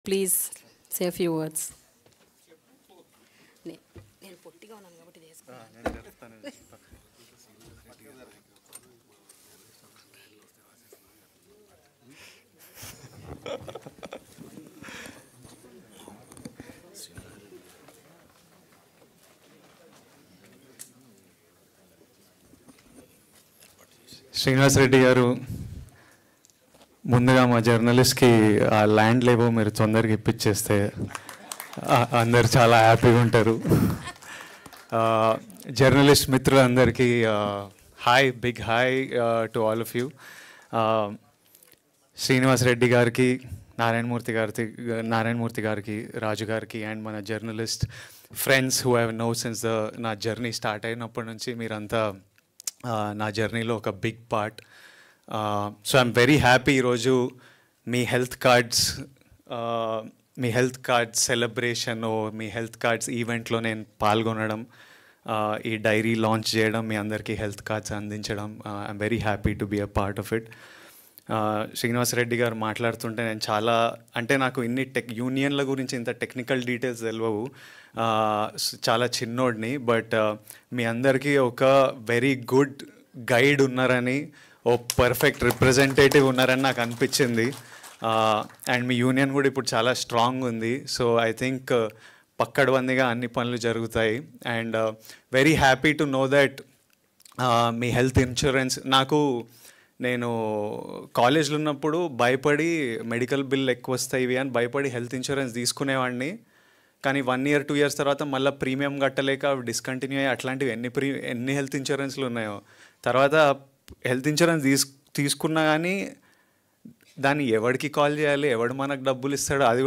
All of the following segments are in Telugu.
ప్లీజ్ సే ఫ్యూ వర్డ్స్ నేను పొట్టిగా ఉన్నాను కాబట్టి ఇది వేసుకున్నాను. శ్రీనివాస్ రెడ్డి గారు ముందుగా మా జర్నలిస్ట్కి ఆ ల్యాండ్ లేవో మీరు తొందరగా ఇప్పించేస్తే ఆ- అందరు చాలా హ్యాపీగా ఉంటారు జర్నలిస్ట్ మిత్రులందరికీ hi big hi to all of you Srinivas Reddy గారికి నారాయణమూర్తి గారికి నారాయణమూర్తి గారికి రాజు గారికి అండ్ మన journalist friends who have know since the నా జర్నీ స్టార్ట్ అయినప్పటి నుంచి మీరంతా ఆ, నా జర్నీలో ఒక big part so I'm very happy ఈరోజు మీ హెల్త్ కార్డ్స్ మీ హెల్త్ కార్డ్స్ సెలబ్రేషన్ మీ హెల్త్ కార్డ్స్ ఈవెంట్లో నేను పాల్గొనడం ఆ, ఈ డైరీ లాంచ్ చేయడం మీ అందరికీ హెల్త్ కార్డ్స్ అందించడం I'm very happy to be a part of it Srinivas Reddy గారు మాట్లాడుతుంటే నేను చాలా అంటే నాకు ఇన్ని టెక్ యూనియన్ల గురించి ఇంత టెక్నికల్ డీటెయిల్స్ తెలియవు ఆ, స్- చాలా చిన్నోడిని బట్ మీ అందరికీ ఒక వెరీ గుడ్ గైడ్ ఉన్నారని ఓ పర్ఫెక్ట్ రిప్రజెంటేటివ్ ఉన్నారని నాకు అనిపించింది అండ్ మీ యూనియన్ కూడా ఇప్పుడు చాలా స్ట్రాంగ్ ఉంది సో ఐ థింక్ పక్కడబందిగా అన్ని పనులు జరుగుతాయి and very happy to know that మీ హెల్త్ ఇన్సూరెన్స్ నాకు నేను కాలేజ్లో ఉన్నప్పుడు భయపడి మెడికల్ బిల్ ఎక్కువ వస్తాయి ఇవి అని భయపడి హెల్త్ ఇన్సూరెన్స్ తీసుకునేవాడిని కానీ వన్ ఇయర్ టూ ఇయర్స్ తర్వాత మళ్ళీ ప్రీమియం కట్టలేక అవి డిస్కంటిన్యూ అయ్యి అట్లాంటివి ఎన్ని ప్రీ ఎన్ని హెల్త్ ఇన్సూరెన్స్లు ఉన్నాయో తర్వాత హెల్త్ ఇన్సూరెన్స్ తీసు తీసుకున్నా కానీ దాన్ని ఎవరికి కాల్ చేయాలి ఎవడు మనకు డబ్బులు ఇస్తాడో అది కూడా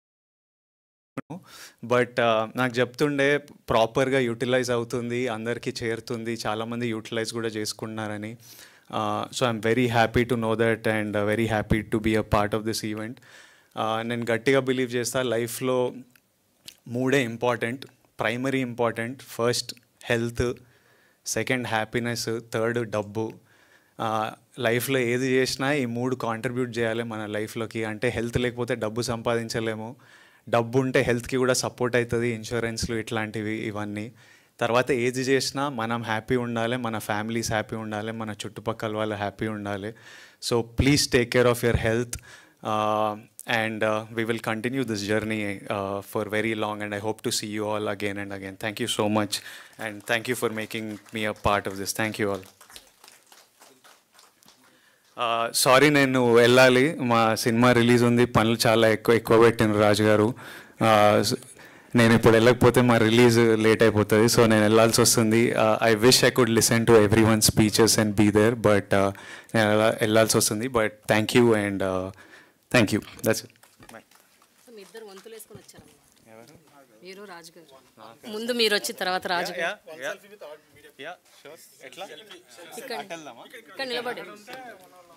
బట్ నాకు చెప్తుండే ప్రాపర్గా యూటిలైజ్ అవుతుంది అందరికీ చేరుతుంది చాలామంది యూటిలైజ్ కూడా చేసుకుంటున్నారని so I'm very happy to know that and very happy to be a part of this event నేను గట్టిగా బిలీవ్ చేస్తా లైఫ్లో మూడే important primary important first health second happiness third డబ్బు లైఫ్లో ఏది చేసినా ఈ మూడు కాంట్రిబ్యూట్ చేయాలి మన లైఫ్లోకి అంటే హెల్త్ లేకపోతే డబ్బు సంపాదించలేము డబ్బు ఉంటే హెల్త్కి కూడా సపోర్ట్ అవుతుంది ఇన్సూరెన్స్లు ఇట్లాంటివి ఇవన్నీ తర్వాత ఏది చేసినా మనం హ్యాపీ ఉండాలి మన ఫ్యామిలీస్ హ్యాపీ ఉండాలి మన చుట్టుపక్కల వాళ్ళు హ్యాపీ ఉండాలి so please take care of your health and uh, we will continue this journey uh, for very long and i hope to see you all again and again thank you so much and thank you for making me a part of this thank you all sorry నేను వెళ్ళాలి మా సినిమా రిలీజ్ ఉంది పనులు చాలా ఎక్కువ ఎక్కువ పెట్టిన రాజు గారు Uh, s- నేను ఇప్పుడు వెళ్ళకపోతే మా రిలీజ్ లేట్ అయిపోతుంది సో నేను వెళ్ళాల్సి వస్తుంది I wish I could listen to everyone speeches and be there but నేను వెళ్ళా- వెళ్ళాల్సి వస్తుంది but thank you and thank you that's it so మీ ఇద్దరు వంతులు వేసుకొని వచ్చారు మీరు రాజు గారు ముందు మీరు వచ్చి తర్వాత రాజు గారు ఇక్కడ ఇక్కడ నిలబడి